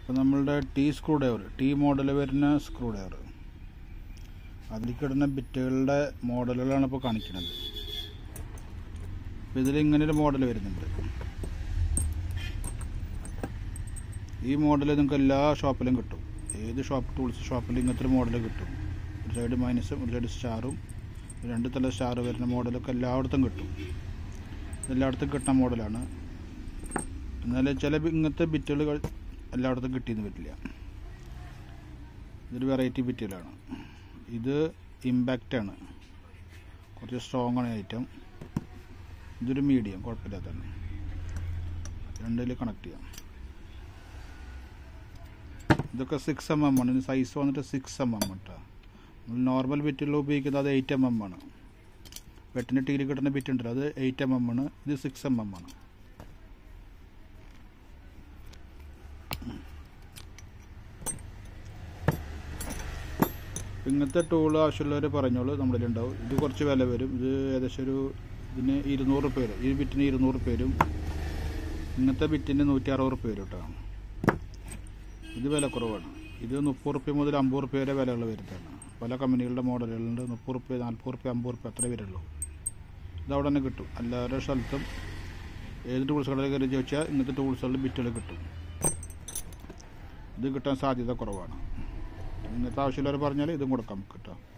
അപ്പോൾ നമ്മളുടെ T screwdriver T model വരുന്ന സ്ക്രൂ ഡ്രൈവർ അതിലേക്ക് ഇടുന്ന ബിറ്റുകളുടെ മോഡലുകളാണ് ഇപ്പോൾ കാണിക്കുന്നത് അപ്പോൾ ഇതിൽ ഇങ്ങനെ ഒരു മോഡൽ വരുന്നുണ്ട് ഈ മോഡൽ നിങ്ങൾക്ക് എല്ലാ ഷോപ്പിലും കിട്ടും ഏത് ഷോപ്പ് ടൂൾസ് ഷോപ്പിലും ഇങ്ങനത്തെ ഒരു മോഡൽ കിട്ടും ഒരു സൈഡ് മൈനസും ഒരു സൈഡ് സ്റ്റാറും രണ്ട് തല സ്റ്റാർ വരുന്ന മോഡലൊക്കെ എല്ലായിടത്തും കിട്ടും എല്ലായിടത്തും കിട്ടുന്ന മോഡലാണ് എന്നാൽ ചില ബി- ഇങ്ങനത്തെ ബിറ്റുകൾ എല്ലായിടത്തും കിട്ടിയെന്ന് വരില്ല ഇതൊരു വെറൈറ്റി ബിറ്റുകളാണ് ഇത് ഇമ്പാക്റ്റ് ആണ് കുറച്ച് സ്ട്രോങ് ആണ് ഐറ്റം ഇതൊരു മീഡിയം കുഴപ്പമില്ലാത്തതാണ് രണ്ടിൽ കണക്ട് ചെയ്യാം ഇതൊക്കെ സിക്സ് എം എം ആണ് ഇതിന് സൈസ് വന്നിട്ട് സിക്സ് എം എം കേട്ടോ നമ്മൾ നോർമൽ ബിറ്റുകൾ ഉപയോഗിക്കുന്നത് അത് എയ്റ്റ് എം എം ആണ് വെട്ടിന് ടീയിൽ കിട്ടുന്ന ബിറ്റ് ഉണ്ടല്ലോ അത് എയ്റ്റ് എം എം ആണ് ഇത് സിക്സ് എം എം ആണ് ഇങ്ങനത്തെ ടൂൾ ആവശ്യമുള്ളവർ പറഞ്ഞോളൂ നമ്മുടെ ഉണ്ടാവും ഇത് കുറച്ച് വില വരും ഇത് ഏകദേശം ഒരു ഇതിന് ഇരുന്നൂറ് റുപ്യ വരും ഈ ബിറ്റിന് ഇരുന്നൂറ് റുപ്യ വരും ഇങ്ങനത്തെ ബിറ്റിന് നൂറ്റി അറുപത് റുപ്യ വരും കേട്ടോ ഇത് വില കുറവാണ് ഇത് മുപ്പത് റുപ്യ മുതൽ അമ്പത് റുപ്യ വരെ വിലകൾ വരുന്നതാണ് പല കമ്പനികളുടെ മോഡലുകളുണ്ട് മുപ്പത് റുപ്യ നാൽപ്പത് റുപ്യ അമ്പത് റുപ്യ അത്രേ വരുള്ളൂ ഇത് അവിടെ തന്നെ കിട്ടും എല്ലാവരുടെ സ്ഥലത്തും ഏത് ടൂൾസ് കടയിൽ കയറി ചോദിച്ചാൽ ഇങ്ങനത്തെ ടൂൾസുകളുടെ ബിറ്റുകൾ കിട്ടും ഇത് കിട്ടാൻ സാധ്യത കുറവാണ് ഇങ്ങനത്തെ ആവശ്യമുള്ളവർ പറഞ്ഞാൽ ഇതും കൊടുക്കാം നമുക്ക് കേട്ടോ